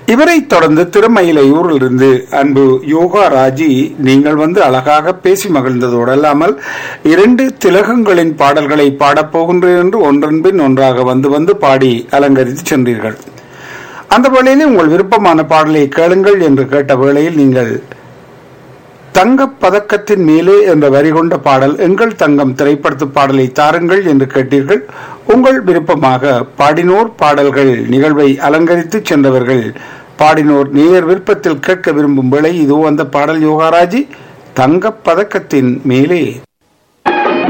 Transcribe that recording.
இவரை தொடர்ந்து திருமயிலையூரிலிருந்து அன்பு யோகா ராஜி நீங்கள் வந்து அழகாக பேசி மகிழ்ந்ததோடு அல்லாமல் இரண்டு திலகங்களின் பாடல்களை பாடப்போகின்றேன் என்று ஒன்றன்பின் ஒன்றாக வந்து வந்து பாடி அலங்கரித்து சென்றீர்கள் அந்த வேளையில் உங்கள் விருப்பமான பாடலை கேளுங்கள் என்று கேட்ட வேளையில் நீங்கள் தங்கப் பதக்கத்தின் மேலே என்ற வரி கொண்ட பாடல் எங்கள் தங்கம் திரைப்படத்து பாடலை தாருங்கள் என்று கேட்டீர்கள் உங்கள் விருப்பமாக பாடினோர் பாடல்கள் நிகழ்வை அலங்கரித்து சென்றவர்கள் பாடினோர் நேயர் விருப்பத்தில் கேட்க விரும்பும் வேளை இதோ அந்த பாடல் யோகாராஜி தங்கப் பதக்கத்தின் மேலே